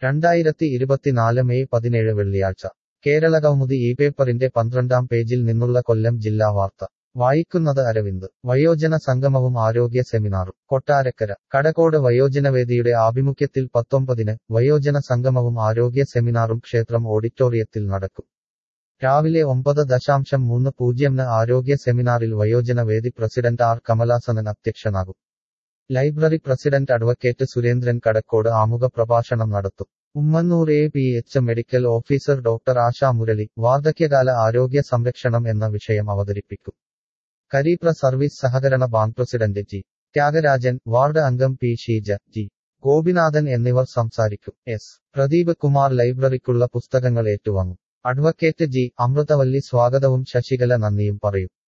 രണ്ടായിരത്തി ഇരുപത്തിനാല് മെയ് പതിനേഴ് വെള്ളിയാഴ്ച കേരള കൗമുദി ഈ പേപ്പറിന്റെ പന്ത്രണ്ടാം പേജിൽ നിന്നുള്ള കൊല്ലം ജില്ലാ വാർത്ത വായിക്കുന്നത് അരവിന്ദ് വയോജന സംഗമവും ആരോഗ്യ സെമിനാറും കൊട്ടാരക്കര കടകോട് വയോജനവേദിയുടെ ആഭിമുഖ്യത്തിൽ പത്തൊമ്പതിന് വയോജന സംഗമവും ആരോഗ്യ സെമിനാറും ക്ഷേത്രം ഓഡിറ്റോറിയത്തിൽ നടക്കും രാവിലെ ഒമ്പത് ദശാംശം മൂന്ന് പൂജ്യംന് ആരോഗ്യ സെമിനാറിൽ വയോജന വേദി പ്രസിഡന്റ് ആർ കമലാസനൻ അധ്യക്ഷനാകും library president advocate Surendran Kadakkode ആമുഖ പ്രഭാഷണം നടത്തും Ummannoor A P H medical officer doctor Asha Murali വാർദ്ധക്യകാല ആരോഗ്യ സംരക്ഷണം എന്ന വിഷയം അവതരിപ്പിക്കും കരീപ്ര സർവീസ് സഹകരണ bank president G Thyagarajan ward അംഗം പി ഷീജ ജി ഗോപിനാഥൻ എന്നിവർ സംസാരിക്കും എസ് പ്രദീപ് കുമാർ ലൈബ്രറിക്കുള്ള പുസ്തകങ്ങൾ ഏറ്റുവാങ്ങും അഡ്വക്കേറ്റ് ജി അമൃതവല്ലി സ്വാഗതവും ശശികല നന്ദിയും പറയും